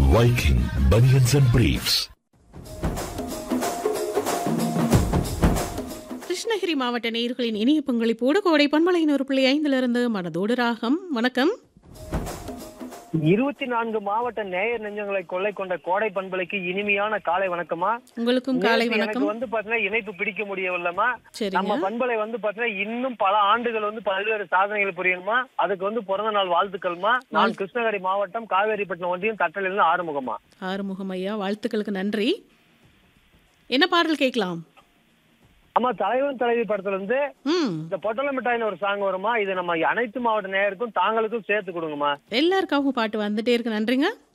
Viking Bunions and Briefs. Krishnagiri மாவட்ட நேயர்களின் இனிய பங்களிப்போடு கோடை பண்பலையின் ஒரு புள்ளி ஐந்திலிருந்து மனதோடு ராகம் வணக்கம் இருபத்தி நான்கு மாவட்ட நேயர் நெஞ்சங்களை கொள்ளை கொண்ட கோடை பண்பலைக்கு இனிமையான காலை வணக்கமா உங்களுக்கும் காலை நேத்து வணக்கம் எனக்கு வந்து பாத்தீங்கன்னா இணைப்பு பிடிக்க முடியவில்லமா சரிங்க நம்ம பண்பலை வந்து பாத்தீங்கன்னா இன்னும் பல ஆண்டுகள் வந்து பல்வேறு சாதனைகள் புரியணுமா அதுக்கு வந்து பிறந்த நாள் வாழ்த்துக்கள்மா நான் கிருஷ்ணகிரி மாவட்டம் காவேரிப்பட்டினம் ஒன்றியம் தட்டலிருந்து ஆறுமுகமா ஆறுமுகம் ஐயா வாழ்த்துக்களுக்கு நன்றி என்ன பாடல் கேட்கலாம் ஆமா தலைவன் தலைவி படத்துல இருந்து ம் இந்த பொட்டல மிட்டாயின்னு ஒரு சாங் வருமா இது நம்ம அனைத்து மாவட்ட நேயருக்கும் தாங்களுக்கும் சேர்த்து கொடுங்கம்மா எல்லாருக்காகவும் பாட்டு வந்துட்டே இருக்கு நன்றிங்க